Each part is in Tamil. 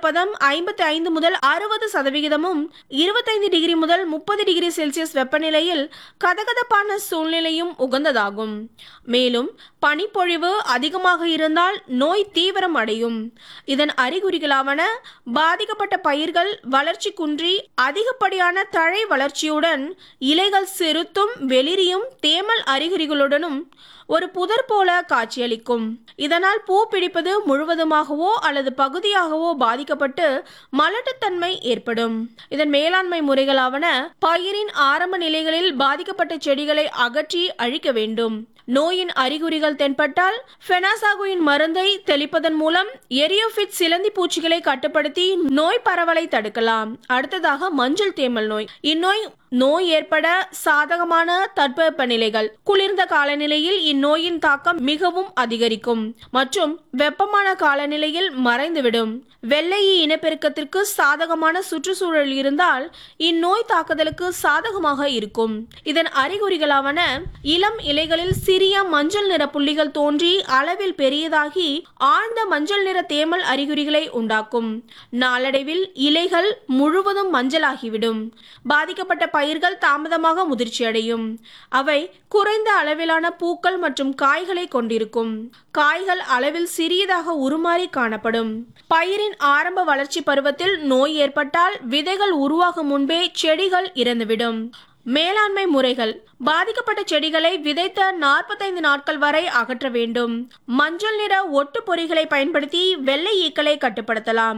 ஈரப்பதம் ஐம்பத்தி ஐந்து முதல் அறுபது சதவிகிதமும் இருபத்தைந்து டிகிரி முதல் முப்பது டிகிரி செல்சியஸ் வெப்பநிலையில் கதகதப்பான சூழ்நிலையும் உகந்ததாகும் மேலும் பனிப்பொழிவு அதிகமாக இருந்தால் நோய் தீவிரம் அடையும் இதன் அறிகுறிகளாவன பாதிக்கப்பட்ட பயிர்கள் வளர்ச்சி குன்றி அதிகப்படியான தழை வளர்ச்சியுடன் இலைகள் சிறுத்தும் வெளிரியும் தேமல் அறிகுறிகளுடனும் ஒரு புதர் போல காட்சியளிக்கும் இதனால் பூ பிடிப்பது முழுவதுமாகவோ அல்லது பகுதியாகவோ பாதிக்கப்பட்டு மலட்டுத்தன்மை ஏற்படும் இதன் மேலாண்மை முறைகளாவன பயிரின் ஆரம்ப நிலைகளில் பாதிக்கப்பட்ட செடிகளை அகற்றி அழிக்க வேண்டும் நோயின் அறிகுறிகள் தென்பட்டால் ஃபெனாசாகுயின் மருந்தை தெளிப்பதன் மூலம் எரியோஃபிட் சிலந்தி பூச்சிகளை கட்டுப்படுத்தி நோய் பரவலை தடுக்கலாம் அடுத்ததாக மஞ்சள் தேமல் நோய் இந்நோய் நோய் ஏற்பட சாதகமான தட்பவெப்ப நிலைகள் குளிர்ந்த காலநிலையில் இந்நோயின் தாக்கம் மிகவும் அதிகரிக்கும் மற்றும் வெப்பமான காலநிலையில் மறைந்துவிடும் வெள்ளையி இனப்பெருக்கத்திற்கு சாதகமான சுற்றுச்சூழல் இருந்தால் இந்நோய் தாக்குதலுக்கு சாதகமாக இருக்கும் இதன் அறிகுறிகளாவன இளம் இலைகளில் சிறிய மஞ்சள் நிற புள்ளிகள் தோன்றி அளவில் பெரியதாகி ஆழ்ந்த மஞ்சள் நிற தேமல் அறிகுறிகளை உண்டாக்கும் நாளடைவில் இலைகள் முழுவதும் மஞ்சளாகிவிடும் பாதிக்கப்பட்ட பயிர்கள் தாமதமாக முதிர்ச்சியடையும் அவை குறைந்த அளவிலான பூக்கள் மற்றும் காய்களை கொண்டிருக்கும் காய்கள் அளவில் சிறியதாக உருமாறி காணப்படும் பயிரின் ஆரம்ப வளர்ச்சி பருவத்தில் நோய் ஏற்பட்டால் விதைகள் உருவாகும் முன்பே செடிகள் இறந்துவிடும் மேலாண்மை முறைகள் பாதிக்கப்பட்ட செடிகளை விதைத்த நாற்பத்தைந்து நாட்கள் வரை அகற்ற வேண்டும் மஞ்சள் நிற ஒட்டு பொறிகளை பயன்படுத்தி வெள்ளை ஈக்களை கட்டுப்படுத்தலாம்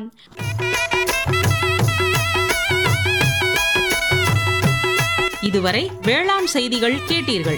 இதுவரை வேளாண் செய்திகள் கேட்டீர்கள்